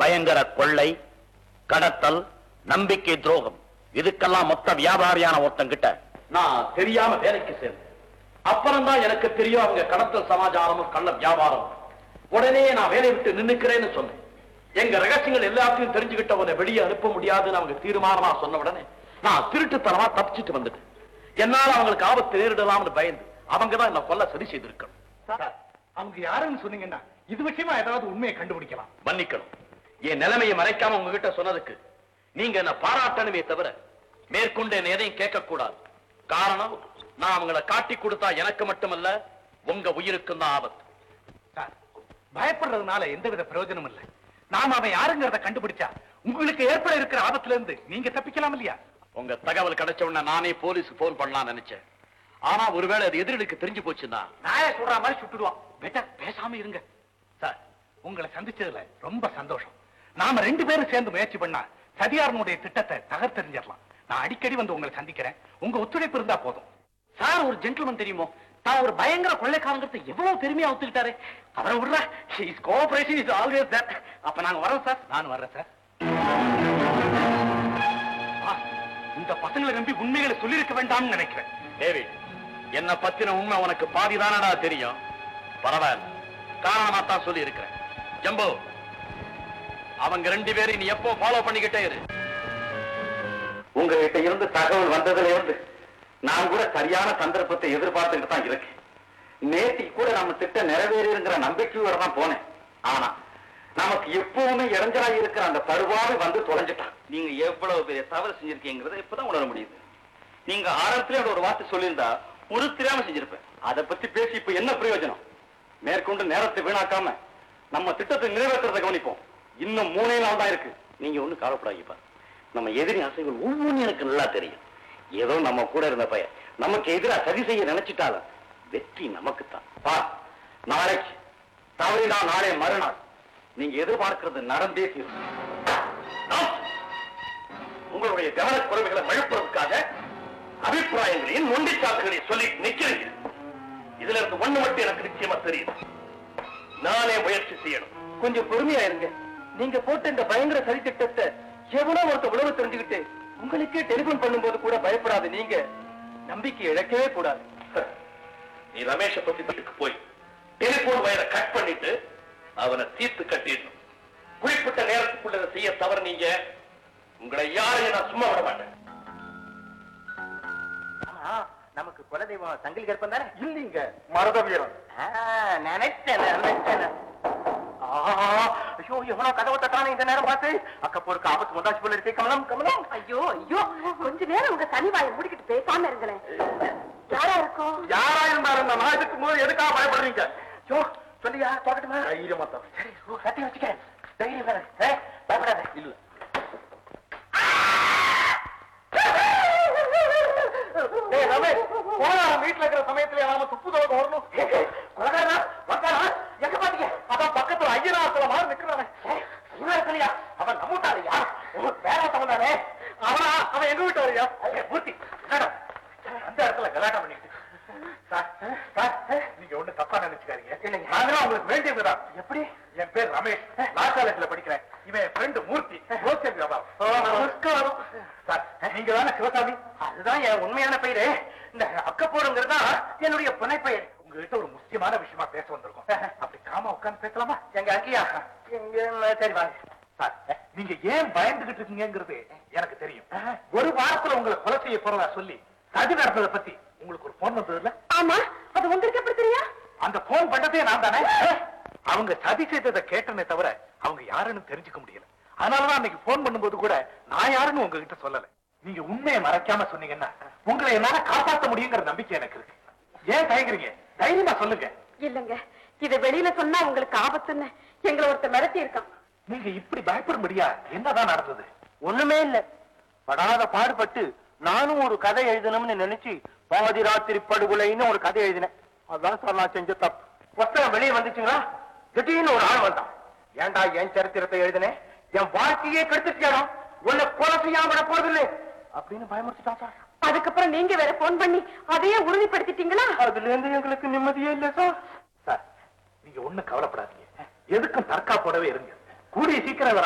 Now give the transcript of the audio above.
பயங்கர கொள்ளை கடத்தல் நம்பிக்கை துரோகம் இதுக்கெல்லாம் மொத்த வியாபாரியான ஒருத்தங்கிட்ட நான் தெரியாம வேலைக்கு சேர்ந்தேன் அப்புறம் தான் எனக்கு தெரியும் அவங்க கடத்தல் சமாச்சாரமும் கள்ள வியாபாரம் உடனே நான் வேலையை விட்டு நின்னுக்கிறேன்னு சொன்னேன் எங்க ரகசியங்கள் எல்லாத்தையும் தெரிஞ்சுக்கிட்டவனை வெளியே அனுப்ப முடியாதுன்னு அவங்க தீர்மானமா சொன்ன உடனே நான் திருட்டுத்தனமா தப்பிச்சிட்டு வந்துட்டேன் என்னால அவங்களுக்கு ஆபத்து நேரிடலாம்னு பயந்து அவங்க தான் என்ன கொல்ல சரி செய்திருக்கணும் சார், அவங்க யாருன்னு சொன்னீங்கன்னா இது விஷயமா ஏதாவது உண்மையை கண்டுபிடிக்கலாம் மன்னிக்கணும் என் நிலைமையை மறைக்காம உங்ககிட்ட சொன்னதுக்கு நீங்க என்ன பாராட்டணுமே தவிர மேற்கொண்டு என்ன எதையும் கேட்க கூடாது காரணம் நான் அவங்கள காட்டி கொடுத்தா எனக்கு மட்டுமல்ல உங்க உயிருக்கும் தான் ஆபத்து சார் பயப்படுறதுனால எந்தவித பிரயோஜனம் இல்லை நாம அவன் யாருங்கிறத கண்டுபிடிச்சா உங்களுக்கு ஏற்பட இருக்கிற ஆபத்துல இருந்து நீங்க தப்பிக்கலாம் இல்லையா உங்க தகவல் கிடைச்ச உடனே நானே போலீஸ்க்கு போன் பண்ணலாம் நினைச்சேன் ஆனா ஒருவேளை அது எதிரிகளுக்கு தெரிஞ்சு போச்சுன்னா நாய சொல்ற மாதிரி சுட்டுடுவான் பெட்டர் பேசாம இருங்க சார் உங்களை சந்திச்சதுல ரொம்ப சந்தோஷம் நாம ரெண்டு பேரும் சேர்ந்து முயற்சி பண்ணா சதியாரனுடைய திட்டத்தை தகர்த்தெறிஞ்சிடலாம் நான் அடிக்கடி வந்து உங்களை சந்திக்கிறேன் உங்க ஒத்துழைப்பு இருந்தா போதும் சார் ஒரு ஜென்டில்மேன் தெரியுமோ தான் ஒரு பயங்கர கொள்ளைக்காரங்கிறத எவ்வளவு பெருமையா ஒத்துக்கிட்டாரு அவரை விடுற is cooperation is always that அப்ப நாங்க வரோம் சார் நான் வர்றேன் சார் ஆ, இந்த பசங்களை நம்பி உண்மைகளை சொல்லியிருக்க வேண்டாம்னு நினைக்கிறேன் டேவிட் என்ன பத்தின உண்மை உனக்கு பாதிதானடா தெரியும் பரவாயில்ல காரணமா தான் சொல்லி இருக்கிறேன் ஜம்போ அவங்க ரெண்டு பேரும் நீ எப்போ ஃபாலோ பண்ணிக்கிட்டே இரு உங்ககிட்ட இருந்து தகவல் வந்ததுல இருந்து நான் கூட சரியான சந்தர்ப்பத்தை எதிர்பார்த்துக்கிட்டு தான் இருக்கேன் நேத்திக்கு கூட நம்ம திட்டம் நிறைவேறிங்கிற நம்பிக்கையோட தான் போனேன் ஆனா நமக்கு எப்பவுமே இடைஞ்சலா இருக்கிற அந்த பருவாவை வந்து தொலைஞ்சிட்டான் நீங்க எவ்வளவு பெரிய தவறு செஞ்சிருக்கீங்கிறத இப்பதான் உணர முடியுது நீங்க ஆரம்பத்திலே ஒரு வார்த்தை சொல்லியிருந்தா ஒரு தெரியாம செஞ்சிருப்பேன் அதை பத்தி பேசி இப்ப என்ன பிரயோஜனம் மேற்கொண்டு நேரத்தை வீணாக்காம நம்ம திட்டத்தை நிறைவேற்றுறதை கவனிப்போம் இன்னும் மூணே நாள் தான் இருக்கு நீங்க ஒண்ணு கவலைப்படாதீப்பா நம்ம எதிரி அசைகள் ஒவ்வொன்றும் எனக்கு நல்லா தெரியும் ஏதோ நம்ம கூட இருந்த பையன் நமக்கு எதிரா சரி செய்ய நினைச்சிட்டாலும் வெற்றி நமக்கு தான் பா நாளைக்கு தவறினா நாளை மறுநாள் நீங்க எதிர்பார்க்கிறது நடந்தே தீரும் நாம் உங்களுடைய கவனக்குறைவுகளை மழுப்புறதுக்காக அபிப்பிராயங்களையும் நொண்டிச்சாக்குகளையும் சொல்லி நிக்கிறீங்க இதுல இருந்து ஒண்ணு மட்டும் எனக்கு நிச்சயமா தெரியுது நானே முயற்சி செய்யணும் கொஞ்சம் பொறுமையா இருங்க நீங்க போட்ட இந்த பயங்கர சரி திட்டத்தை எவ்வளவு ஒருத்த உழவு தெரிஞ்சுக்கிட்டு உங்களுக்கே டெலிபோன் பண்ணும்போது கூட பயப்படாத நீங்க நம்பிக்கை இழக்கவே கூடாது நீ ரமேஷ பத்தி வீட்டுக்கு போய் டெலிபோன் வயரை கட் பண்ணிட்டு அவனை தீர்த்து கட்டிடணும் குறிப்பிட்ட நேரத்துக்குள்ள இதை செய்ய தவறு நீங்க உங்களை யாரையும் நான் சும்மா விட மாட்டேன் நமக்கு குலதெய்வம் சங்கிலி கற்பம் தானே இல்லீங்க மரத வீரன் நினைச்சேன் நினைச்சேன் ஐயோ எவ்வளவு கதவை தட்டானே இந்த நேரம் பார்த்து அக்கப்போருக்கு ஆபத்து வந்தாச்சு போல இருக்கே கமலம் கமலம் ஐயோ ஐயோ கொஞ்ச நேரம் உங்க சனி வாயை முடிக்கிட்டு பேசாம இருங்களேன் யாரா இருக்கும் யாரா இருந்தாலும் நான் இருக்கும் போது எதுக்காக பயப்படுறீங்க ஐயோ சொல்லியா தொடக்கட்டுமா தைரியமா தான் சரி ஓ, கத்தி வச்சுக்க தைரியம் வேற ஏ, பயப்படாத இல்ல ஏய் ரமேஷ் போனா வீட்டுல இருக்கிற சமயத்துல நாம துப்பு தவறு வரணும் கொலகாரா வந்தாரா எங்க பாத்தீங்க அதான் பக்கத்துல ஐயனாத்துல மாதிரி நிக்கிறானே இவன் இருக்கலையா அவன் நம்மூட்டாரையா வேற ஒருத்தவன் தானே அவனா அவன் எங்க வீட்டு வரையா ஏய், மூர்த்தி மேடம் அந்த இடத்துல கலாட்டம் பண்ணிட்டு சார் சார் நீங்க ஒண்ணு தப்பா நினைச்சுக்காதீங்க என்னங்க? நாங்களாம் உங்களுக்கு வேண்டியதுதான் எப்படி என் பேர் ரமேஷ் லா காலேஜ்ல படிக்கிறேன் இவன் என் ஃப்ரெண்டு மூர்த்தி ஹோல்சேல் வியாபாரம் நமஸ்காரம் சார் நீங்க தானே சிவசாமி அதுதான் என் உண்மையான பெயரு இந்த அக்கப்போடுங்கிறது தான் என்னுடைய புனை பெயர் உங்ககிட்ட ஒரு முக்கியமான விஷயமா பேச வந்திருக்கோம் அப்படி காமா உட்கார்ந்து பேசலாமா எங்க அங்கியா எங்க சரி வாங்க சார் நீங்க ஏன் பயந்துகிட்டு இருக்கீங்கிறது எனக்கு தெரியும் ஒரு வாரத்துல உங்களை கொலை செய்ய போறதா சொல்லி சதி நடந்ததை பத்தி உங்களுக்கு ஒரு போன் வந்தது இல்ல ஆமா அது உங்களுக்கு எப்படி தெரியும் அந்த போன் பண்ணதே நான் தானே அவங்க சதி செய்ததை கேட்டனே தவிர அவங்க யாருன்னு தெரிஞ்சுக்க முடியல அதனாலதான் அன்னைக்கு போன் பண்ணும்போது கூட நான் யாருன்னு உங்ககிட்ட சொல்லல நீங்க உண்மையை மறைக்காம சொன்னீங்கன்னா உங்களை என்னால காப்பாத்த முடியுங்கிற நம்பிக்கை எனக்கு இருக்கு ஏன் தயங்குறீங்க தைரியமா சொல்லுங்க இல்லங்க இத வெளியில சொன்னா உங்களுக்கு ஆபத்துன்னு எங்களை ஒருத்தர் மிரட்டி இருக்கான் நீங்க இப்படி பயப்படும்படியா என்னதான் நடந்தது ஒண்ணுமே இல்ல படாத பாடுபட்டு நானும் ஒரு கதை எழுதணும்னு நினைச்சு பாதி ராத்திரி படுகொலைன்னு ஒரு கதை எழுதினேன் அதான் சார் நான் செஞ்ச தப்பு புத்தகம் வெளியே வந்துச்சுங்களா திடீர்னு ஒரு ஆள் வந்தான் ஏன்டா என் சரித்திரத்தை எழுதினேன் என் வாழ்க்கையே கெடுத்துட்டியாடா உன்னை கொலை செய்யாம விட போறதில்லை அப்படின்னு பயமுறுத்திட்டான் சார் அதுக்கப்புறம் நீங்க வேற போன் பண்ணி அதையே உறுதிப்படுத்திட்டீங்களா அதுல இருந்து எங்களுக்கு நிம்மதியே இல்ல சார் சார் நீங்க ஒண்ணும் கவலைப்படாதீங்க எதுக்கும் தற்காப்போடவே இருங்க கூடிய சீக்கிரம் இவரை